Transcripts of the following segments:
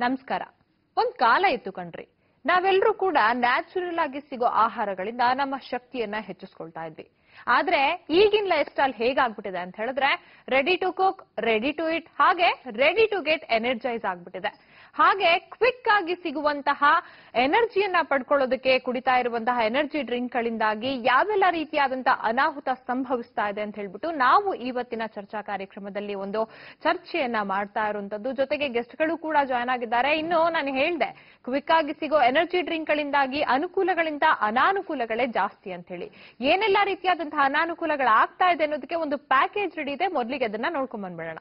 ನಮಸ್ಕಾರ ಒಂದ್ ಕಾಲ ಇತ್ತು ಕಣ್ರಿ ನಾವೆಲ್ಲರೂ ಕೂಡ ನ್ಯಾಚುರಲ್ ಆಗಿ ಸಿಗೋ ಆಹಾರಗಳಿಂದ ನಮ್ಮ ಶಕ್ತಿಯನ್ನ ಹೆಚ್ಚಿಸ್ಕೊಳ್ತಾ ಇದ್ವಿ ಆದ್ರೆ ಈಗಿನ ಲೈಫ್ ಸ್ಟೈಲ್ ಹೇಗಾಗ್ಬಿಟ್ಟಿದೆ ಅಂತ ಹೇಳಿದ್ರೆ ready to cook ready to eat ಹಾಗೆ ರೆಡಿ ಟು ಗೆಟ್ ಎನರ್ಜೈಸ್ ಆಗ್ಬಿಟ್ಟಿದೆ ಹಾಗೆ ಕ್ವಿಕ್ ಆಗಿ ಸಿಗುವಂತಹ ಎನರ್ಜಿಯನ್ನ ಪಡ್ಕೊಳ್ಳೋದಕ್ಕೆ ಕುಡಿತಾ ಇರುವಂತಹ ಎನರ್ಜಿ ಡ್ರಿಂಕ್ ಗಳಿಂದಾಗಿ ಯಾವೆಲ್ಲ ರೀತಿಯಾದಂತಹ ಅನಾಹುತ ಸಂಭವಿಸ್ತಾ ಇದೆ ಅಂತ ಹೇಳ್ಬಿಟ್ಟು ನಾವು ಇವತ್ತಿನ ಚರ್ಚಾ ಕಾರ್ಯಕ್ರಮದಲ್ಲಿ ಒಂದು ಚರ್ಚೆಯನ್ನ ಮಾಡ್ತಾ ಇರುವಂತದ್ದು ಜೊತೆಗೆ ಗೆಸ್ಟ್ಗಳು ಕೂಡ ಜಾಯ್ನ್ ಆಗಿದ್ದಾರೆ ಇನ್ನು ನಾನು ಹೇಳ್ದೆ ಕ್ವಿಕ್ ಆಗಿ ಸಿಗೋ ಎನರ್ಜಿ ಡ್ರಿಂಕ್ ಗಳಿಂದಾಗಿ ಅನುಕೂಲಗಳಿಂದ ಅನಾನುಕೂಲಗಳೇ ಜಾಸ್ತಿ ಅಂತ ಹೇಳಿ ಏನೆಲ್ಲ ರೀತಿಯಾದಂತಹ ಅನಾನುಕೂಲಗಳಾಗ್ತಾ ಇದೆ ಅನ್ನೋದಕ್ಕೆ ಒಂದು ಪ್ಯಾಕೇಜ್ ರೆಡಿ ಇದೆ ಮೊದಲಿಗೆ ಅದನ್ನ ನೋಡ್ಕೊಂಡ್ ಬಂದ್ಬಿಡೋಣ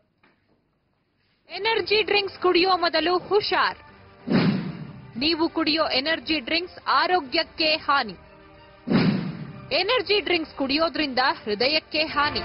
ಎನರ್ಜಿ ಡ್ರಿಂಕ್ಸ್ ಕುಡಿಯೋ ಮೊದಲು ಹುಷಾರ್ ನೀವು ಕುಡಿಯೋ ಎನರ್ಜಿ ಡ್ರಿಂಕ್ಸ್ ಆರೋಗ್ಯಕ್ಕೆ ಹಾನಿ ಎನರ್ಜಿ ಡ್ರಿಂಕ್ಸ್ ಕುಡಿಯೋದ್ರಿಂದ ಹೃದಯಕ್ಕೆ ಹಾನಿ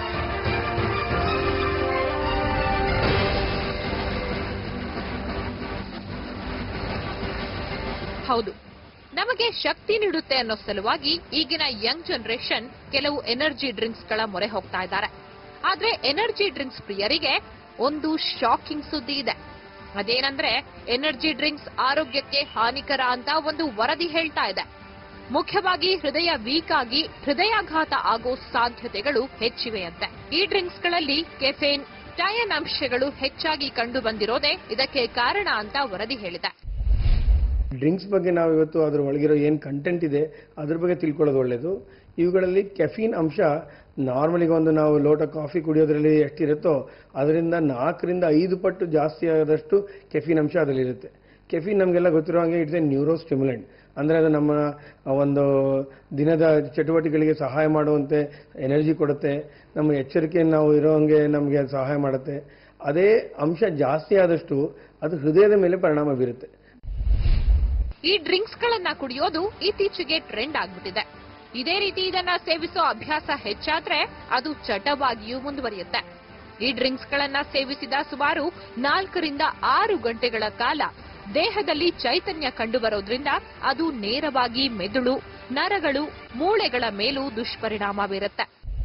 ಹೌದು ನಮಗೆ ಶಕ್ತಿ ನೀಡುತ್ತೆ ಅನ್ನೋ ಸಲುವಾಗಿ ಈಗಿನ ಯಂಗ್ ಜನರೇಷನ್ ಕೆಲವು ಎನರ್ಜಿ ಡ್ರಿಂಕ್ಸ್ ಗಳ ಮೊರೆ ಹೋಗ್ತಾ ಇದ್ದಾರೆ ಆದ್ರೆ ಎನರ್ಜಿ ಡ್ರಿಂಕ್ಸ್ ಪ್ರಿಯರಿಗೆ ಒಂದು ಶಾಕಿಂಗ್ ಸುದ್ದಿ ಇದೆ ಅದೇನಂದ್ರೆ ಎನರ್ಜಿ ಡ್ರಿಂಕ್ಸ್ ಆರೋಗ್ಯಕ್ಕೆ ಹಾನಿಕರ ಅಂತ ಒಂದು ವರದಿ ಹೇಳ್ತಾ ಇದೆ ಮುಖ್ಯವಾಗಿ ಹೃದಯ ವೀಕ್ ಆಗಿ ಹೃದಯಾಘಾತ ಆಗೋ ಸಾಧ್ಯತೆಗಳು ಹೆಚ್ಚಿವೆಯಂತೆ ಈ ಡ್ರಿಂಕ್ಸ್ ಗಳಲ್ಲಿ ಕೆಫೇನ್ ಟಯನ್ ಅಂಶಗಳು ಹೆಚ್ಚಾಗಿ ಕಂಡು ಬಂದಿರೋದೇ ಇದಕ್ಕೆ ಕಾರಣ ಅಂತ ವರದಿ ಹೇಳಿದೆ ಡ್ರಿಂಕ್ಸ್ ಬಗ್ಗೆ ನಾವು ಇವತ್ತು ಅದ್ರ ಒಳಗಿರೋ ಏನು ಕಂಟೆಂಟ್ ಇದೆ ಅದ್ರ ಬಗ್ಗೆ ತಿಳ್ಕೊಳ್ಳೋದು ಒಳ್ಳೆಯದು ಇವುಗಳಲ್ಲಿ ಕೆಫೀನ್ ಅಂಶ ನಾರ್ಮಲಿಗೆ ಒಂದು ನಾವು ಲೋಟ ಕಾಫಿ ಕುಡಿಯೋದ್ರಲ್ಲಿ ಎಷ್ಟಿರುತ್ತೋ ಅದರಿಂದ ನಾಲ್ಕರಿಂದ ಐದು ಪಟ್ಟು ಜಾಸ್ತಿ ಆದಷ್ಟು ಕೆಫೀನ್ ಅಂಶ ಅದರಲ್ಲಿರುತ್ತೆ ಕೆಫೀನ್ ನಮಗೆಲ್ಲ ಗೊತ್ತಿರೋ ಹಾಗೆ ಇಟ್ಸ್ ಎ ನ್ಯೂರೋ ಸ್ಟಿಮ್ಯುಲೆಂಟ್ ಅಂದರೆ ಅದು ನಮ್ಮ ಒಂದು ದಿನದ ಚಟುವಟಿಕೆಗಳಿಗೆ ಸಹಾಯ ಮಾಡುವಂತೆ ಎನರ್ಜಿ ಕೊಡುತ್ತೆ ನಮ್ಮ ಎಚ್ಚರಿಕೆಯನ್ನು ನಾವು ಇರೋ ಹಾಗೆ ನಮಗೆ ಸಹಾಯ ಮಾಡುತ್ತೆ ಅದೇ ಅಂಶ ಜಾಸ್ತಿ ಆದಷ್ಟು ಅದು ಹೃದಯದ ಮೇಲೆ ಪರಿಣಾಮ ಬೀರುತ್ತೆ ಈ ಡ್ರಿಂಕ್ಸ್ ಗಳನ್ನ ಕುಡಿಯೋದು ಇತ್ತೀಚೆಗೆ ಟ್ರೆಂಡ್ ಆಗ್ಬಿಟ್ಟಿದೆ ಇದೇ ರೀತಿ ಇದನ್ನ ಸೇವಿಸೋ ಅಭ್ಯಾಸ ಹೆಚ್ಚಾದ್ರೆ ಅದು ಚಟವಾಗಿಯೂ ಮುಂದುವರಿಯುತ್ತೆ ಈ ಡ್ರಿಂಕ್ಸ್ ಗಳನ್ನ ಸೇವಿಸಿದ ಸುಮಾರು ನಾಲ್ಕರಿಂದ ಆರು ಗಂಟೆಗಳ ಕಾಲ ದೇಹದಲ್ಲಿ ಚೈತನ್ಯ ಕಂಡುಬರೋದ್ರಿಂದ ಅದು ನೇರವಾಗಿ ಮೆದುಳು ನರಗಳು ಮೂಳೆಗಳ ಮೇಲೂ ದುಷ್ಪರಿಣಾಮ ಬೀರುತ್ತೆ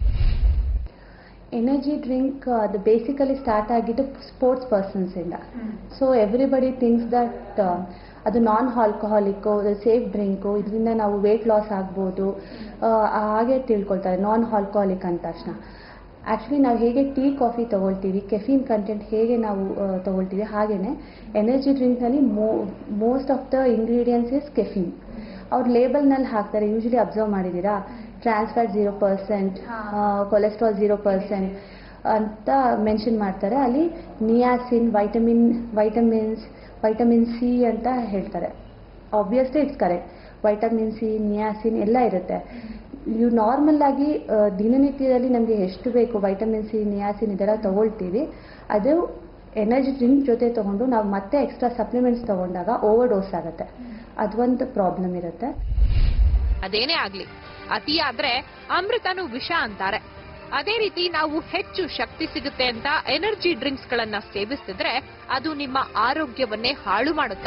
ಎನರ್ಜಿ ಡ್ರಿಂಕ್ ಅದು ಬೇಸಿಕಲಿ ಸ್ಟಾರ್ಟ್ ಆಗಿದ್ದು ಸ್ಪೋರ್ಟ್ಸ್ ಪರ್ಸನ್ಸಿಂದ ಸೊ ಎವ್ರಿಬಡಿ ಥಿಂಕ್ಸ್ ದಟ್ ಅದು ನಾನ್ ಆಲ್ಕೋಹಾಲಿಕ್ಕು ಸೇಫ್ ಡ್ರಿಂಕು ಇದರಿಂದ ನಾವು ವೇಟ್ ಲಾಸ್ ಆಗ್ಬೋದು ಆ, ಹಾಗೆ ತಿಳ್ಕೊಳ್ತಾರೆ ನಾನ್ ಆಲ್ಕೋಹಾಲಿಕ್ ಅಂದ ತಕ್ಷಣ ಆ್ಯಕ್ಚುಲಿ ನಾವು ಹೇಗೆ ಟೀ ಕಾಫಿ ತೊಗೊಳ್ತೀವಿ ಕೆಫಿನ್ ಕಂಟೆಂಟ್ ಹೇಗೆ ನಾವು ಆ, ತೊಗೊಳ್ತೀವಿ ಹಾಗೆಯೇ ಎನರ್ಜಿ ಡ್ರಿಂಕ್ನಲ್ಲಿ mo most of the ingredients is caffeine ಅವ್ರು ಲೇಬಲ್ನಲ್ಲಿ ಹಾಕ್ತಾರೆ ಯೂಶಲಿ ಅಬ್ಸರ್ವ್ ಮಾಡಿದ್ದೀರಾ trans fat zero percent cholesterol zero percent ಅಂತ ಮೆನ್ಷನ್ ಮಾಡ್ತಾರೆ ಅಲ್ಲಿ niacin vitamin vitamins vitamin C ಅಂತ ಹೇಳ್ತಾರೆ obviously it's correct vitamin C niacin ಎಲ್ಲ ಇರುತ್ತೆ ನೀವು ನಾರ್ಮಲ್ ಆಗಿ ಆ, ದಿನನಿತ್ಯದಲ್ಲಿ ನಮಗೆ ಎಷ್ಟು ಬೇಕು ವೈಟಮಿನ್ ಸಿ ನಿಯಾಸಿನ್ ಇದೆಲ್ಲ ತಗೊಳ್ತೀವಿ ಅದು ಎನರ್ಜಿ ಡ್ರಿಂಕ್ ಜೊತೆ ತಗೊಂಡು ನಾವು ಮತ್ತೆ ಎಕ್ಸ್ಟ್ರಾ ಸಪ್ಲಿಮೆಂಟ್ಸ್ ತಗೊಂಡಾಗ ಓವರ್ ಡೋಸ್ ಆಗುತ್ತೆ ಅದೊಂದು ಪ್ರಾಬ್ಲಮ್ ಇರುತ್ತೆ ಅದೇನೇ ಆಗ್ಲಿ ಅತಿಯಾದ್ರೆ ಅಮೃತನು ವಿಷ ಅಂತಾರೆ ಅದೇ ರೀತಿ ನಾವು ಹೆಚ್ಚು ಶಕ್ತಿ ಸಿಗುತ್ತೆ ಅಂತ ಎನರ್ಜಿ ಡ್ರಿಂಕ್ಸ್ ಗಳನ್ನ ಸೇವಿಸಿದ್ರೆ ಅದು ನಿಮ್ಮ ಆರೋಗ್ಯವನ್ನೇ ಹಾಳು ಮಾಡುತ್ತೆ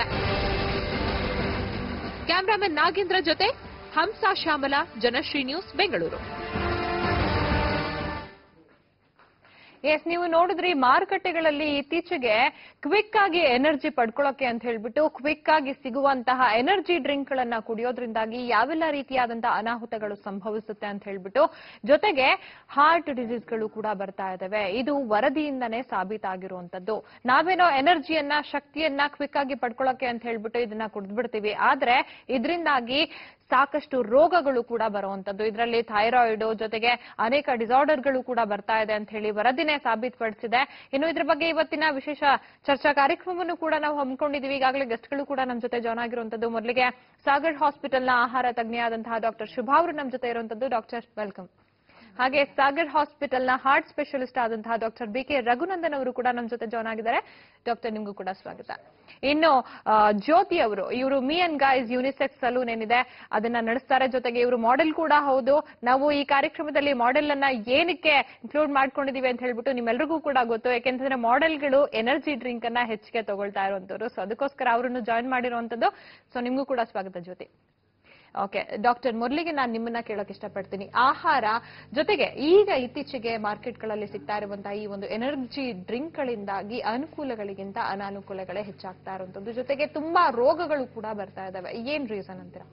ಕ್ಯಾಮ್ರಾಮನ್ ನಾಗೇಂದ್ರ ಜೊತೆ ಹಂಸ ಶ್ಯಾಮಲ ಜನಶ್ರೀ ನ್ಯೂಸ್ ಬೆಂಗಳೂರು ಎಸ್ ನೀವು ನೋಡಿದ್ರಿ ಮಾರುಕಟ್ಟೆಗಳಲ್ಲಿ ಇತ್ತೀಚೆಗೆ ಕ್ವಿಕ್ ಆಗಿ ಎನರ್ಜಿ ಪಡ್ಕೊಳ್ಳೋಕೆ ಅಂತ ಹೇಳ್ಬಿಟ್ಟು ಕ್ವಿಕ್ ಆಗಿ ಸಿಗುವಂತಹ ಎನರ್ಜಿ ಡ್ರಿಂಕ್ ಗಳನ್ನ ಕುಡಿಯೋದ್ರಿಂದಾಗಿ ಯಾವೆಲ್ಲ ರೀತಿಯಾದಂತಹ ಅನಾಹುತಗಳು ಸಂಭವಿಸುತ್ತೆ ಅಂತ ಹೇಳ್ಬಿಟ್ಟು ಜೊತೆಗೆ ಹಾರ್ಟ್ ಡಿಸೀಸ್ಗಳು ಕೂಡ ಬರ್ತಾ ಇದಾವೆ ಇದು ವರದಿಯಿಂದನೇ ಸಾಬೀತಾಗಿರುವಂತದ್ದು ನಾವೇನೋ ಎನರ್ಜಿಯನ್ನ ಶಕ್ತಿಯನ್ನ ಕ್ವಿಕ್ ಆಗಿ ಪಡ್ಕೊಳ್ಳೋಕೆ ಅಂತ ಹೇಳ್ಬಿಟ್ಟು ಇದನ್ನ ಕುಡಿದ್ಬಿಡ್ತೀವಿ ಆದ್ರೆ ಇದರಿಂದಾಗಿ ಸಾಕಷ್ಟು ರೋಗಗಳು ಕೂಡ ಬರುವಂತದ್ದು ಇದರಲ್ಲಿ ಥೈರಾಯ್ಡ್ ಜೊತೆಗೆ ಅನೇಕ ಡಿಸಾರ್ಡರ್ಗಳು ಕೂಡ ಬರ್ತಾ ಇದೆ ಅಂತ ಹೇಳಿ ವರದಿನೇ ಸಾಬೀತುಪಡಿಸಿದೆ ಇನ್ನು ಇದ್ರ ಬಗ್ಗೆ ಇವತ್ತಿನ ವಿಶೇಷ ಚರ್ಚಾ ಕಾರ್ಯಕ್ರಮವನ್ನು ಕೂಡ ನಾವು ಹಮ್ಮಿಕೊಂಡಿದೀವಿ ಈಗಾಗಲೇ ಗೆಸ್ಟ್ಗಳು ಕೂಡ ನಮ್ಮ ಜೊತೆ ಜಾಯ್ನ್ ಆಗಿರುವಂತದ್ದು ಮೊದಲಿಗೆ ಸಾಗರ್ ಹಾಸ್ಪಿಟಲ್ನ ಆಹಾರ ತಜ್ಞೆಯಾದಂತಹ ಡಾಕ್ಟರ್ ಶುಭಾ ಅವರು ನಮ್ಮ ಜೊತೆ ಇರುವಂತದ್ದು ಡಾಕ್ಟರ್ ವೆಲ್ಕಮ್ ಹಾಗೆ ಸಾಗರ್ ಹಾಸ್ಪಿಟಲ್ನ ಹಾರ್ಟ್ ಸ್ಪೆಷಲಿಸ್ಟ್ ಆದಂತಹ ಡಾಕ್ಟರ್ ಬಿ ಕೆ ರಘುನಂದನ್ ಅವರು ಕೂಡ ನಮ್ಮ ಜೊತೆ ಜಾಯ್ನ್ ಆಗಿದ್ದಾರೆ ಡಾಕ್ಟರ್ ನಿಮ್ಗೂ ಕೂಡ ಸ್ವಾಗತ ಇನ್ನು ಆ, ಜ್ಯೋತಿ ಅವರು ಇವರು me and guys unisex salon ಏನಿದೆ ಅದನ್ನ ನಡೆಸ್ತಾರೆ ಜೊತೆಗೆ ಇವರು ಮಾಡೆಲ್ ಕೂಡ ಹೌದು ನಾವು ಈ ಕಾರ್ಯಕ್ರಮದಲ್ಲಿ ಮಾಡೆಲ್ ಅನ್ನ ಏನಕ್ಕೆ ಇನ್ಕ್ಲೂಡ್ ಮಾಡ್ಕೊಂಡಿದೀವಿ ಅಂತ ಹೇಳ್ಬಿಟ್ಟು ನಿಮ್ಮೆಲ್ರಿಗೂ ಕೂಡ ಗೊತ್ತು ಯಾಕೆಂತಂದ್ರೆ ಮಾಡೆಲ್ಗಳು ಎನರ್ಜಿ ಡ್ರಿಂಕ್ ಅನ್ನ ಹೆಚ್ಚಿಗೆ ತಗೊಳ್ತಾ ಇರುವಂತವ್ರು ಸೊ ಅದಕ್ಕೋಸ್ಕರ ಅವರನ್ನು ಜಾಯಿನ್ ಮಾಡಿರುವಂತದ್ದು ಸೊ ನಿಮ್ಗೂ ಕೂಡ ಸ್ವಾಗತ ಜ್ಯೋತಿ ಓಕೆ ಡಾಕ್ಟರ್ ಮೊದಲಿಗೆ ನಾನು ನಿಮ್ಮನ್ನ ಕೇಳಕ್ ಇಷ್ಟಪಡ್ತೀನಿ ಆಹಾರ ಜೊತೆಗೆ ಈಗ ಇತ್ತೀಚೆಗೆ ಮಾರ್ಕೆಟ್ಗಳಲ್ಲಿ ಸಿಗ್ತಾ ಇರುವಂತಹ ಈ ಒಂದು ಎನರ್ಜಿ ಡ್ರಿಂಕ್ಗಳಿಂದಾಗಿ ಅನುಕೂಲಗಳಿಗಿಂತ ಅನಾನುಕೂಲಗಳೇ ಹೆಚ್ಚಾಗ್ತಾ ಇರುವಂತದ್ದು ಜೊತೆಗೆ ತುಂಬಾ ರೋಗಗಳು ಕೂಡ ಬರ್ತಾ ಇದಾವೆ ಏನ್ ರೀಸನ್ ಅಂತೀರಾ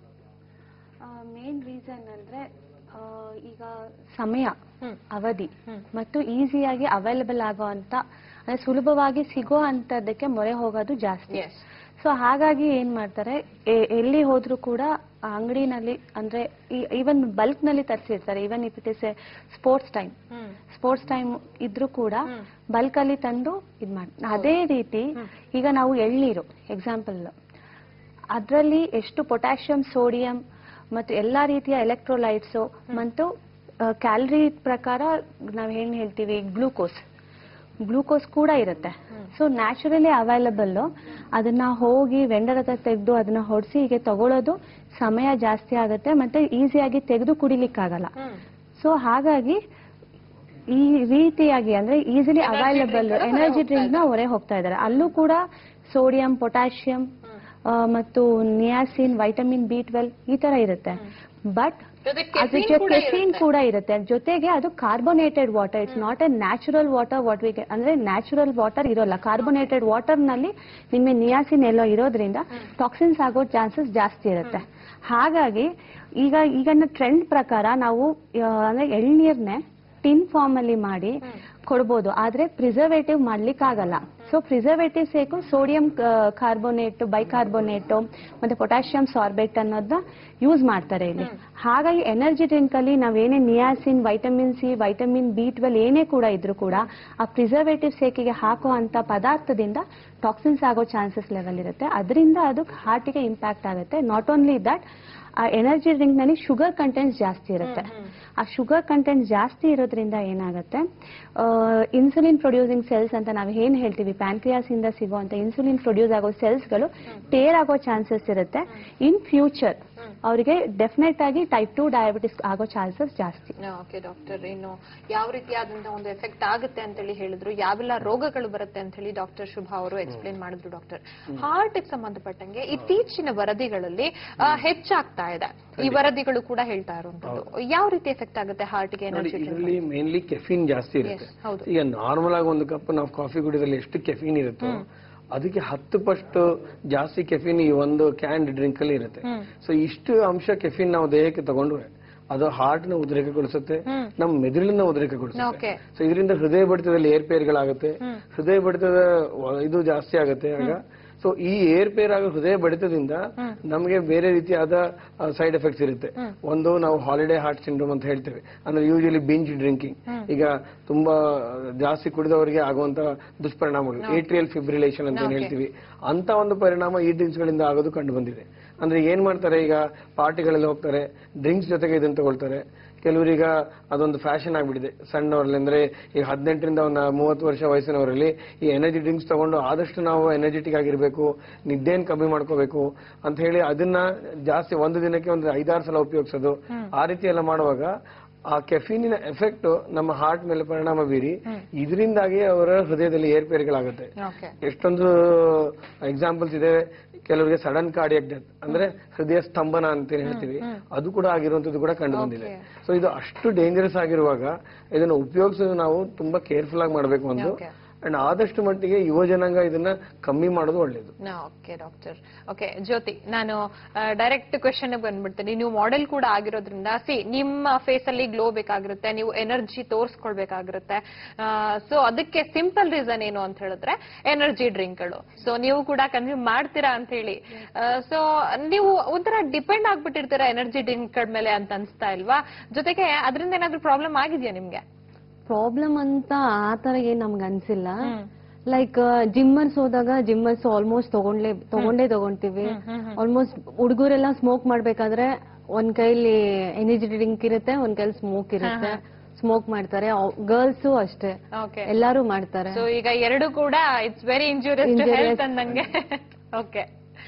ಮೇನ್ ರೀಸನ್ ಅಂದ್ರೆ ಆ, ಈಗ ಸಮಯ ಹ್ಮ್. ಅವಧಿ ಹ್ಮ್. ಮತ್ತು ಈಸಿಯಾಗಿ ಅವೈಲಬಲ್ ಆಗೋ ಅಂತ ಅಂದ್ರೆ ಸುಲಭವಾಗಿ ಸಿಗೋ ಅಂತದಕ್ಕೆ ಮೊರೆ ಹೋಗೋದು ಜಾಸ್ತಿ ಎಸ್ ಸೊ ಹಾಗಾಗಿ ಏನ್ ಮಾಡ್ತಾರೆ ಎ- ಎಲ್ಲಿ ಹೋದ್ರೂ ಕೂಡ ಆ ಅಂಗಡಿನಲ್ಲಿ ಅಂದ್ರೆ ಈವನ್ ಬಲ್ಕ್ ನಲ್ಲಿ ತರಿಸಿರ್ತಾರೆ even if it is a sports time hmm sports time ಇದ್ರೂ ಕೂಡ ಹ್ಮ್. ಬಲ್ಕ್ ಅಲ್ಲಿ ತಂದು ಇದ್ ಮಾಡಿ ಅದೇ ರೀತಿ ಹ್ಮ್. ಈಗ ನಾವು ಎಳ್ನೀರು ಎಕ್ಸಾಂಪಲ್ ಅದರಲ್ಲಿ ಎಷ್ಟು ಪೊಟ್ಯಾಷಿಯಂ ಸೋಡಿಯಂ ಮತ್ತು ಎಲ್ಲಾ ರೀತಿಯ ಎಲೆಕ್ಟ್ರೋಲೈಟ್ಸ್ ಮತ್ತು ಕ್ಯಾಲರಿ ಪ್ರಕಾರ ನಾವ್ ಏನ್ ಹೇಳ್ತೀವಿ ಗ್ಲೂಕೋಸ್ ಗ್ಲೂಕೋಸ್ ಕೂಡ ಇರುತ್ತೆ ಸೊ ನ್ಯಾಚುರಲಿ ಅವೈಲಬಲ್ ಅದನ್ನ ಹೋಗಿ ವೆಂಡರ್ ಹತ್ರ ತೆಗೆದು ಅದನ್ನ ಹೊಡಿಸಿ ಹೀಗೆ ತಗೊಳ್ಳೋದು ಸಮಯ ಜಾಸ್ತಿ ಆಗುತ್ತೆ ಮತ್ತೆ ಈಸಿಯಾಗಿ ತೆಗೆದು ಕುಡಿಲಿಕ್ಕಾಗಲ್ಲ ಹ್ಮ್ ಸೊ ಹಾಗಾಗಿ ಈ ರೀತಿಯಾಗಿ ಅಂದ್ರೆ ಈಸಿಲಿ Energy ಅವೈಲಬಲ್ drink ಗಳು ಹೊರ ಎನರ್ಜಿ ಹೋಗ್ತಾ ಡ್ರಿಂಕ್ ನ ಹೊರೆ ಹೋಗ್ತಾ ಇದ್ದಾರೆ ಅಲ್ಲೂ ಕೂಡ ಸೋಡಿಯಂ ಪೊಟ್ಯಾಷಿಯಂ ಮತ್ತು ನಿಯಾಸಿನ್ ವೈಟಮಿನ್ ಬಿ ಟ್ವೆಲ್ ಈ ತರ ಇರುತ್ತೆ ಬಟ್ ಜೊತೆಗೆ ಅದ್ರ caffeine ಜೊತೆ ಕೂಡ ಕೆಫೀನ್ ಇರುತ್ತೆ. ಕೂಡ ಇರುತ್ತೆ ಜೊತೆಗೆ ಅದು carbonated water it's not a natural water what we ಅಂದ್ರೆ ನ್ಯಾಚುರಲ್ ವಾಟರ್ ಇರೋಲ್ಲ ಕಾರ್ಬೋನೇಟೆಡ್ ವಾಟರ್ ನಲ್ಲಿ ನಿಮಗೆ ನಿಯಾಸಿನ್ ಎಲ್ಲೋ ಇರೋದ್ರಿಂದ ಟಾಕ್ಸಿನ್ಸ್ ಆಗೋ ಚಾನ್ಸಸ್ ಜಾಸ್ತಿ ಇರುತ್ತೆ ಹಾಗಾಗಿ ಈಗ ಈಗಿನ ಟ್ರೆಂಡ್ ಪ್ರಕಾರ ನಾವು ಆ, ಅಂದ್ರೆ ಎಳ್ನೀರ್ನೆ ಟಿನ್ ಫಾರ್ಮ್ ಅಲ್ಲಿ ಮಾಡಿ ಕೊಡ್ಬೋದು ಆದ್ರೆ ಪ್ರಿಸರ್ವೇಟಿವ್ ಮಾಡ್ಲಿಕ್ಕಾಗಲ್ಲ ಸೊ ಪ್ರಿಸರ್ವೇಟಿವ್ ಸೇಕು ಸೋಡಿಯಂ ಕಾರ್ಬೋನೇಟ್ ಬೈಕಾರ್ಬೋನೇಟ್ ಮತ್ತೆ ಪೊಟ್ಯಾಷಿಯಂ ಸಾರ್ಬೇಟ್ ಅನ್ನೋದನ್ನ ಯೂಸ್ ಮಾಡ್ತಾರೆ ಇಲ್ಲಿ ಹಾಗಾಗಿ ಎನರ್ಜಿ ಡ್ರಿಂಕ್ ಅಲ್ಲಿ ನಾವೇನೇ niacin vitamin C vitamin B twelve ಏನೇ ಕೂಡ ಇದ್ರೂ ಕೂಡ ಆ ಪ್ರಿಸರ್ವೇಟಿವ್ ಸೇಕಿಗೆ ಹಾಕೋ ಅಂತ ಪದಾರ್ಥದಿಂದ ಟಾಕ್ಸಿನ್ಸ್ ಆಗೋ ಚಾನ್ಸಸ್ ಲೆವೆಲ್ ಇರುತ್ತೆ ಅದರಿಂದ ಅದು ಹಾರ್ಟಿಗೆ ಇಂಪ್ಯಾಕ್ಟ್ ಆಗುತ್ತೆ ನಾಟ್ ಓನ್ಲಿ ದಟ್ ಆ ಎನರ್ಜಿ ಡ್ರಿಂಕ್ ನಲ್ಲಿ ಶುಗರ್ ಕಂಟೆಂಟ್ಸ್ ಜಾಸ್ತಿ ಇರುತ್ತೆ ಆ ಶುಗರ್ ಕಂಟೆಂಟ್ ಜಾಸ್ತಿ ಇರೋದ್ರಿಂದ ಏನಾಗುತ್ತೆ ಇನ್ಸುಲಿನ್ ಪ್ರೊಡ್ಯೂಸಿಂಗ್ ಸೆಲ್ಸ್ ಅಂತ ನಾವು ಏನ್ ಹೇಳ್ತೀವಿ ಪ್ಯಾನ್ಕ್ರಿಯಾಸ್ ಇಂದ ಸಿಗುವಂತ ಇನ್ಸುಲಿನ್ ಪ್ರೊಡ್ಯೂಸ್ ಆಗೋ ಸೆಲ್ಸ್ ಗಳು ಟೇರ್ ಆಗೋ ಚಾನ್ಸಸ್ ಇರುತ್ತೆ ಇನ್ ಫ್ಯೂಚರ್ ಅವರಿಗೆ ಡೆಫಿನೆಟ್ ಆಗಿ ಟೈಪ್ ಟು ಡಯಾಬಿಟಿಸ್ ಆಗೋ ಚಾನ್ಸಸ್ ಜಾಸ್ತಿ ಓಕೆ ಡಾಕ್ಟರ್ ಇನ್ನು ಯಾವ ರೀತಿಯಾದಂತಹ ಒಂದು ಎಫೆಕ್ಟ್ ಆಗುತ್ತೆ ಅಂತ ಹೇಳಿ ಹೇಳಿದ್ರು ಯಾವೆಲ್ಲ ರೋಗಗಳು ಬರುತ್ತೆ ಅಂತ ಹೇಳಿ ಡಾಕ್ಟರ್ ಶುಭಾ ಅವರು ಎಕ್ಸ್ಪ್ಲೇನ್ ಮಾಡಿದ್ರು ಡಾಕ್ಟರ್ ಹಾರ್ಟ್ ಸಂಬಂಧಪಟ್ಟಂಗೆ ಇತ್ತೀಚಿನ ವರದಿಗಳಲ್ಲಿ ಆ, ಹೆಚ್ಚಾಗ್ತಾ ಇದೆ ಈ ವರದಿಗಳು ಕೂಡ ಹೇಳ್ತಾ ಇರುವಂತದ್ದು ಯಾವ ರೀತಿ ಎಫೆಕ್ಟ್ ಆಗುತ್ತೆ ಹಾರ್ಟ್ಗೆ ನೋಡಿ ಎನರ್ಜಿ ಇದರಲ್ಲಿ ಮೇನ್ಲಿ ಕೆಫಿನ್ ಜಾಸ್ತಿ ಇರುತ್ತೆ Yes, ಹೌದು. ಈಗ ನಾರ್ಮಲ್ ಆಗಿ ಒಂದು ಕಪ್ ನಾವು ಕಾಫಿ ಕುಡಿಯೋದ್ರಲ್ಲಿ ಎಷ್ಟು ಕೆಫಿನ್ ಇರುತ್ತೋ ಅದಕ್ಕೆ ಹತ್ತು ಪಟ್ಟು ಜಾಸ್ತಿ ಕೆಫಿನ್ ಈ ಒಂದು ಕ್ಯಾಂಡ್ ಡ್ರಿಂಕ್ ಅಲ್ಲಿ ಇರುತ್ತೆ ಸೊ ಇಷ್ಟು ಅಂಶ ಕೆಫಿನ್ ನಾವು ದೇಹಕ್ಕೆ ತಗೊಂಡ್ರೆ ಅದು ಹಾರ್ಟ್ ನ ಉದ್ರೇಕಗೊಳಿಸುತ್ತೆ ನಮ್ಮ ಮೆದುಳಿನ ಉದ್ರೇಕಗೊಳಿಸುತ್ತೆ ಓಕೆ ಸೊ ಇದರಿಂದ ಹೃದಯ ಬಡಿತದಲ್ಲಿ ಏರ್ಪೇರ್ಗಳಾಗುತ್ತೆ ಹೃದಯ ಬಡಿತದ ವ- ಇದು ಜಾಸ್ತಿ ಆಗುತ್ತೆ ಆಗ ಸೊ ಈ ಏರ್ಪೇರ್ ಆಗೋ ಹೃದಯ ಬಡಿತದಿಂದ ನಮಗೆ ಬೇರೆ ರೀತಿಯಾದ ಸೈಡ್ ಎಫೆಕ್ಟ್ಸ್ ಇರುತ್ತೆ ಒಂದು ನಾವು ಹಾಲಿಡೇ ಹಾರ್ಟ್ ಸಿಂಡ್ರೋಮ್ ಅಂತ ಹೇಳ್ತೇವೆ ಅಂದ್ರೆ ಯೂಶಲಿ ಬಿಂಜ್ ಡ್ರಿಂಕಿಂಗ್ ಈಗ ತುಂಬಾ ಜಾಸ್ತಿ ಕುಡಿದವರಿಗೆ ಆಗುವಂತ ದುಷ್ಪರಿಣಾಮಗಳು ಏಟ್ರಿಯಲ್ ಫಿಬ್ರಿಲೇಷನ್ ಅಂತ ಏನ್ ಹೇಳ್ತೀವಿ ಅಂತ ಒಂದು ಪರಿಣಾಮ ಈ ಡ್ರಿಂಕ್ಸ್ ಗಳಿಂದ ಆಗೋದು ಕಂಡು ಬಂದಿದೆ ಅಂದ್ರೆ ಏನ್ ಮಾಡ್ತಾರೆ ಈಗ ಪಾರ್ಟಿಗಳಲ್ಲಿ ಹೋಗ್ತಾರೆ ಡ್ರಿಂಕ್ಸ್ ಜೊತೆಗೆ ಇದನ್ನ ತಗೊಳ್ತಾರೆ ಕೆಲವರೀಗ ಅದೊಂದು ಫ್ಯಾಷನ್ ಆಗ್ಬಿಟ್ಟಿದೆ ಸಣ್ಣವರಲ್ಲಿ ಅಂದ್ರೆ ಈಗ ಹದಿನೆಂಟರಿಂದ ಒಂದು ಮೂವತ್ತು ವರ್ಷ ವಯಸ್ಸಿನವರಲ್ಲಿ ಈ ಎನರ್ಜಿ ಡ್ರಿಂಕ್ಸ್ ತಗೊಂಡು ಆದಷ್ಟು ನಾವು ಎನರ್ಜೆಟಿಕ್ ಆಗಿರ್ಬೇಕು ನಿದ್ದೆನ್ ಕಮ್ಮಿ ಮಾಡ್ಕೋಬೇಕು ಅಂತ ಹೇಳಿ ಅದನ್ನ ಜಾಸ್ತಿ ಒಂದು ದಿನಕ್ಕೆ ಒಂದು ಐದಾರು ಸಲ ಉಪಯೋಗಿಸೋದು ಆ ರೀತಿ ಎಲ್ಲ ಮಾಡುವಾಗ ಆ ಕೆಫೀನಿನ ಎಫೆಕ್ಟ್ ನಮ್ಮ ಹಾರ್ಟ್ ಮೇಲೆ ಪರಿಣಾಮ ಬೀರಿ ಇದರಿಂದಾಗಿ ಅವರ ಹೃದಯದಲ್ಲಿ ಏರ್ಪೇರುಗಳಾಗುತ್ತೆ ಓಕೆ ಎಷ್ಟೊಂದು ಎಕ್ಸಾಂಪಲ್ಸ್ ಇದೆ ಕೆಲವರಿಗೆ ಸಡನ್ ಕಾರ್ಡಿಯಕ್ ಡೆತ್ ಅಂದ್ರೆ ಹೃದಯ ಸ್ತಂಭನ ಅಂತ ಏನ್ ಹೇಳ್ತೀವಿ ಅದು ಕೂಡ ಆಗಿರುವಂತದ್ದು ಕೂಡ ಕಂಡು ಬಂದಿದೆ ಸೊ ಇದು ಅಷ್ಟು ಡೇಂಜರಸ್ ಆಗಿರುವಾಗ ಇದನ್ನು ಉಪಯೋಗಿಸೋದು ನಾವು ತುಂಬಾ ಕೇರ್ಫುಲ್ ಆಗಿ ಮಾಡಬೇಕು ಒಂದು Okay. ಅಂಡ್ ಆದಷ್ಟು ಮಟ್ಟಿಗೆ ಯುವ ಜನಾಂಗ ಇದನ್ನ ಕಮ್ಮಿ ಮಾಡೋದು ಒಳ್ಳೇದು ಓಕೆ ಡಾಕ್ಟರ್ ಓಕೆ ಜ್ಯೋತಿ ನಾನು ಡೈರೆಕ್ಟ್ ಕ್ವೆಶನ್ ಬಂದ್ಬಿಡ್ತೀನಿ ನೀವು ಮಾಡೆಲ್ ಕೂಡ ಆಗಿರೋದ್ರಿಂದ ಸಿ ನಿಮ್ಮ ಫೇಸ್ ಅಲ್ಲಿ ಗ್ಲೋ ಬೇಕಾಗಿರುತ್ತೆ ನೀವು ಎನರ್ಜಿ ತೋರಿಸ್ಕೊಳ್ಬೇಕಾಗಿರುತ್ತೆ ಸೊ ಅದಕ್ಕೆ ಸಿಂಪಲ್ ರೀಸನ್ ಏನು ಅಂತ ಹೇಳಿದ್ರೆ ಎನರ್ಜಿ ಡ್ರಿಂಕ್ಗಳು ಸೊ ನೀವು ಕೂಡ ಕನ್ಸ್ಯೂಮ್ ಮಾಡ್ತೀರಾ ಅಂತ ಹೇಳಿ ಸೊ ನೀವು ಒಂಥರ ಡಿಪೆಂಡ್ ಆಗ್ಬಿಟ್ಟಿರ್ತೀರಾ ಎನರ್ಜಿ ಡ್ರಿಂಕ್ ಮೇಲೆ ಅಂತ ಅನ್ಸ್ತಾ ಇಲ್ವಾ ಜೊತೆಗೆ ಅದರಿಂದ ಏನಾದ್ರೂ ಪ್ರಾಬ್ಲಮ್ ಆಗಿದೆಯಾ ನಿಮ್ಗೆ ಪ್ರಾಬ್ಲಮ್ ಅಂತ ಆ ತರ ಏನ್ ನಮ್ಗೆ ಅನ್ಸಿಲ್ಲ ಲೈಕ್ ಜಿಮ್ಮರ್ಸ್ ಹೋದಾಗ ಜಿಮ್ಮರ್ಸ್ ಆಲ್ಮೋಸ್ಟ್ ತಗೊಂಡ್ಲೇ ತಗೊಂಡೇ ತಗೊಂತೀವಿ ಆಲ್ಮೋಸ್ಟ್ ಹುಡುಗರೆಲ್ಲ ಸ್ಮೋಕ್ ಮಾಡ್ಬೇಕಾದ್ರೆ ಒಂದ್ ಕೈಲಿ ಎನರ್ಜಿ ಡ್ರಿಂಕ್ ಇರುತ್ತೆ ಒಂದ್ ಕೈಲಿ ಸ್ಮೋಕ್ ಇರುತ್ತೆ ಸ್ಮೋಕ್ ಮಾಡ್ತಾರೆ ಗರ್ಲ್ಸ್ ಅಷ್ಟೇ ಓಕೆ ಎಲ್ಲಾರು ಮಾಡ್ತಾರೆ ಸೊ ಈಗ ಎರಡು ಕೂಡ it's very injurious to health ಅಂದಂಗೆ ಓಕೆ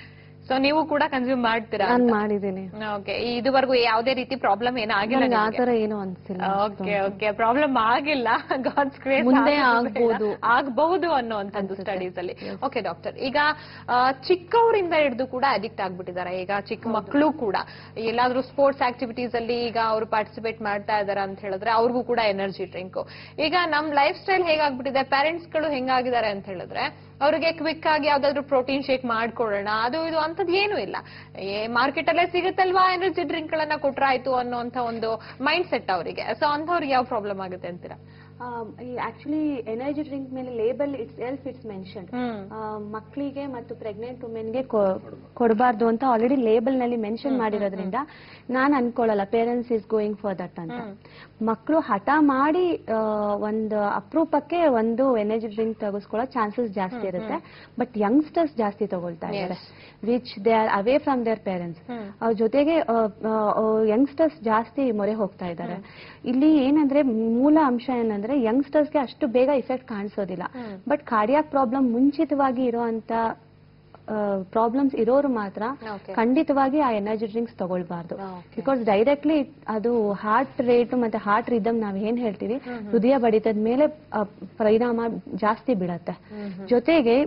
ಸೊ ನೀವು ಕೂಡ ಕನ್ಸ್ಯೂಮ್ ಮಾಡ್ತೀರಾ ನಾನ್ ಮಾಡಿದ್ದೀನಿ ಓಕೆ ಇದುವರೆಗೂ ಯಾವುದೇ ರೀತಿ ಪ್ರಾಬ್ಲಮ್ ಏನೂ ಆಗಿಲ್ಲ ನನಗೆ ನಿಮ್ಗೆ? ಆತರ ಏನು ಅನ್ಸಿಲ್ಲ ಓಕೆ ಓಕೆ ಪ್ರಾಬ್ಲಮ್ ಆಗಿಲ್ಲ ಗಾಡ್ಸ್ ಗ್ರೇಸ್ ಮುಂದೆ ಆಗ್ಬೋದು. ಆಗಬಹುದು ಅನ್ನೋಂಥದ್ದು ಸ್ಟಡೀಸ್ ಅಲ್ಲಿ ಓಕೆ ಡಾಕ್ಟರ್ ಈಗ ಆ, ಚಿಕ್ಕವರಿಂದ ಹಿಡಿದು ಕೂಡ ಅಡಿಕ್ಟ್ ಆಗ್ಬಿಟ್ಟಿದ್ದಾರೆ ಈಗ ಚಿಕ್ಕ ಮಕ್ಕಳು ಕೂಡ ಎಲ್ಲಾದ್ರೂ ಸ್ಪೋರ್ಟ್ಸ್ ಆಕ್ಟಿವಿಟೀಸ್ ಅಲ್ಲಿ ಈಗ ಅವರು ಪಾರ್ಟಿಸಿಪೇಟ್ ಮಾಡ್ತಾ ಇದಾರೆ ಅಂತ ಹೇಳಿದ್ರೆ ಅವ್ರಿಗೂ ಕೂಡ ಎನರ್ಜಿ ಡ್ರಿಂಕ್ ಈಗ ನಮ್ ಲೈಫ್ ಸ್ಟೈಲ್ ಹೇಗಾಗ್ಬಿಟ್ಟಿದೆ ಪೇರೆಂಟ್ಸ್ ಗಳು ಹೆಂಗಾಗಿದ್ದಾರೆ ಅಂತ ಹೇಳಿದ್ರೆ ಅವ್ರಿಗೆ ಕ್ವಿಕ್ ಆಗಿ ಯಾವ್ದಾದ್ರು ಪ್ರೋಟೀನ್ ಶೇಕ್ ಮಾಡ್ಕೊಡೋಣ ಅದು ಇದು ಅಂತದ್ ಏನು ಇಲ್ಲ ಏ ಮಾರ್ಕೆಟ್ ಅಲ್ಲೇ ಸಿಗುತ್ತಲ್ವಾ ಎನರ್ಜಿ ಡ್ರಿಂಕ್ ಗಳನ್ನ ಕೊಟ್ರಾಯ್ತು ಅನ್ನೋಂತ ಒಂದು ಮೈಂಡ್ ಸೆಟ್ ಅವರಿಗೆ ಸೊ ಅಂಥವ್ರಿಗೆ ಯಾವ ಪ್ರಾಬ್ಲಮ್ ಆಗುತ್ತೆ ಅಂತೀರಾ ಆಕ್ಚುಲಿ ಎನರ್ಜಿ ಡ್ರಿಂಕ್ ಮೇಲೆ ಲೇಬಲ್ ಇಟ್ಸ್ ಎಲ್ಫ್ ಇಟ್ಸ್ ಮೆನ್ಷನ್ ಹ್ಮ್ ಮಕ್ಕಳಿಗೆ ಮತ್ತು ಪ್ರೆಗ್ನೆಂಟ್ ವುಮೆನ್ಗೆ ಕೊಡಬಾರ್ದು ಅಂತ ಆಲ್ರೆಡಿ ಲೇಬಲ್ ನಲ್ಲಿ ಮೆನ್ಷನ್ ಮಾಡಿರೋದ್ರಿಂದ ನಾನು ಅನ್ಕೊಳ್ಳಲ್ಲ parents is going for that ಅಂತ ಮಕ್ಕಳು ಹಠ ಮಾಡಿ ಆ, ಒಂದು ಅಪರೂಪಕ್ಕೆ ಒಂದು ಎನರ್ಜಿ ಡ್ರಿಂಕ್ ತೆಗೆಸ್ಕೊಳ್ಳೋ ಚಾನ್ಸಸ್ ಜಾಸ್ತಿ ಇರುತ್ತೆ ಬಟ್ ಯಂಗ್ಸ್ಟರ್ಸ್ ಜಾಸ್ತಿ ತಗೊಳ್ತಾ ಇದ್ದಾರೆ which they are away from their parents hmm. ಅವ್ರ ಜೊತೆಗೆ ಯಂಗ್ಸ್ಟರ್ಸ್ ಜಾಸ್ತಿ ಮೊರೆ ಹೋಗ್ತಾ ಇದ್ದಾರೆ ಇಲ್ಲಿ ಏನಂದ್ರೆ ಮೂಲ ಅಂಶ ಏನಂದ್ರೆ ಯಂಗ್ಸ್ಟರ್ಸ್ಗೆ ಅಷ್ಟು ಬೇಗ ಇಫೆಕ್ಟ್ ಕಾಣಿಸೋದಿಲ್ಲ ಬಟ್ ಕಾರ್ಡಿಯಾಕ್ ಪ್ರಾಬ್ಲಮ್ ಮುಂಚಿತವಾಗಿ ಇರುವಂತ ಪ್ರಾಬ್ಲಮ್ಸ್ ಇರೋರು ಮಾತ್ರ Okay. ಖಂಡಿತವಾಗಿ ಆ ಎನರ್ಜಿ ಡ್ರಿಂಕ್ಸ್ ತಗೊಳ್ಬಾರ್ದು Okay. ಬಿಕಾಸ್ ಡೈರೆಕ್ಟ್ಲಿ ಅದು ಹಾರ್ಟ್ ರೇಟ್ ಮತ್ತೆ ಹಾರ್ಟ್ ರಿದಮ್ ನಾವ್ ಏನ್ ಹೇಳ್ತೀವಿ ಹೃದಯ ಬಡಿತದ ಮೇಲೆ ಆ, ಪರಿಣಾಮ ಜಾಸ್ತಿ ಬೀಳತ್ತೆ ಜೊತೆಗೆ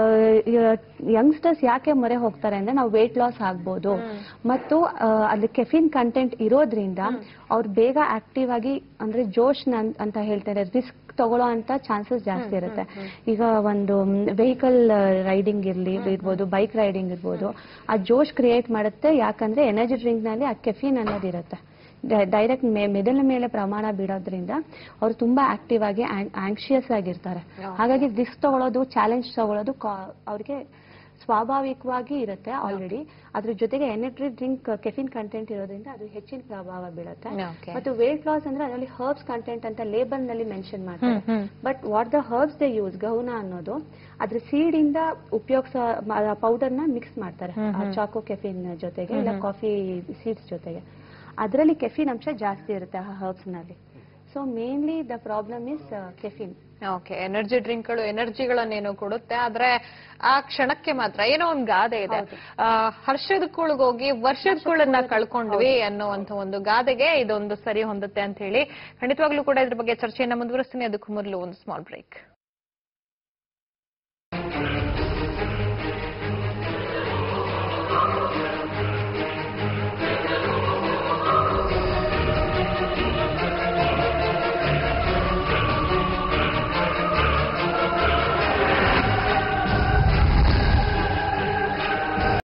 ಯಂಗ್ಸ್ಟರ್ಸ್ ಯಾಕೆ ಮೊರೆ ಹೋಗ್ತಾರೆ ಅಂದ್ರೆ ನಾವು ವೇಟ್ ಲಾಸ್ ಆಗ್ಬೋದು ಮತ್ತು ಆ, ಅಲ್ಲಿ ಕೆಫಿನ್ ಕಂಟೆಂಟ್ ಇರೋದ್ರಿಂದ ಅವ್ರು ಬೇಗ ಆಕ್ಟಿವ್ ಆಗಿ ಅಂದ್ರೆ ಜೋಶ್ ಅಂತ ಹೇಳ್ತಾರೆ ರಿಸ್ಕ್ ತಗೊಳ್ಳೋ ಅಂತ ಚಾನ್ಸಸ್ ಜಾಸ್ತಿ ಇರುತ್ತೆ ಈಗ ಒಂದು ವೆಹಿಕಲ್ ರೈಡಿಂಗ್ ಇರ್ಲಿ ಇರ್ಬೋದು ಬೈಕ್ ರೈಡಿಂಗ್ ಇರ್ಬೋದು ಆ ಜೋಶ್ ಕ್ರಿಯೇಟ್ ಮಾಡುತ್ತೆ ಯಾಕಂದ್ರೆ ಎನರ್ಜಿ ಡ್ರಿಂಕ್ ನಲ್ಲಿ ಆ ಕೆಫಿನ್ ಅನ್ನೋದು ಇರುತ್ತೆ ಡೈರೆಕ್ಟ್ ಮೆದಳ ಮೇಲೆ ಪ್ರಮಾಣ ಬೀಳೋದ್ರಿಂದ ಅವ್ರು ತುಂಬಾ ಆಕ್ಟಿವ್ ಆಗಿ ಆಂಕ್ಷಿಯಸ್ ಆಗಿರ್ತಾರೆ ಹಾಗಾಗಿ ರಿಸ್ಕ್ ತಗೊಳ್ಳೋದು ಚಾಲೆಂಜ್ ತಗೊಳ್ಳೋದು ಕಾ- ಅವ್ರಿಗೆ ಸ್ವಾಭಾವಿಕವಾಗಿ ಇರುತ್ತೆ ಆಲ್ರೆಡಿ ಅದ್ರ ಜೊತೆಗೆ ಎನರ್ಜಿ ಡ್ರಿಂಕ್ ಕೆಫಿನ್ ಕಂಟೆಂಟ್ ಇರೋದ್ರಿಂದ ಅದು ಹೆಚ್ಚಿನ ಪ್ರಭಾವ ಬೀಳುತ್ತೆ Okay. ಮತ್ತು ವೇಟ್ ಲಾಸ್ ಅಂದ್ರೆ ಅದರಲ್ಲಿ ಹರ್ಬ್ಸ್ ಕಂಟೆಂಟ್ ಅಂತ ಲೇಬಲ್ ನಲ್ಲಿ ಮೆನ್ಷನ್ ಮಾಡ್ತಾರೆ hmm, hmm. But what the herbs they use ಗೌನ ಅನ್ನೋದು ಅದ್ರ ಸೀಡ್ ಇಂದ ಉಪಯೋಗಿಸೋ ಪೌಡರ್ ನ ಮಿಕ್ಸ್ ಮಾಡ್ತಾರೆ ಚಾಕೋ ಕೆಫಿನ್ ಜೊತೆಗೆ ಇಲ್ಲ ಕಾಫಿ ಸೀಡ್ಸ್ ಜೊತೆಗೆ ಅದರಲ್ಲಿ ಕೆಫಿನ್ ಅಂಶ ಜಾಸ್ತಿ ಇರುತ್ತೆ ಆ ಹರ್ಬ್ಸ್ ನಲ್ಲಿ so mainly the problem is caffeine okay energy ಡ್ರಿಂಕ್ಗಳು ಎನರ್ಜಿಗಳನ್ನೇನೋ ಕೊಡುತ್ತೆ ಆದ್ರೆ ಆ ಕ್ಷಣಕ್ಕೆ ಮಾತ್ರ ಏನೋ ಒಂದ್ ಗಾದೆ ಇದೆ ಆ, ಹರ್ಷದ ಕುಳ್ಗೋಗಿ ವರ್ಷದ ಕುಳನ್ನ ಕಳ್ಕೊಂಡ್ವಿ ಅನ್ನುವಂತ ಒಂದು ಗಾದೆಗೆ ಇದೊಂದು ಸರಿ ಹೊಂದುತ್ತೆ ಅಂತ ಹೇಳಿ ಖಂಡಿತವಾಗ್ಲೂ ಕೂಡ ಇದ್ರ ಬಗ್ಗೆ ಚರ್ಚೆಯನ್ನ ಮುಂದುವರಿಸ್ತೀನಿ ಅದಕ್ಕೂ ಮೊದಲು ಒಂದು ಸ್ಮಾಲ್ ಬ್ರೇಕ್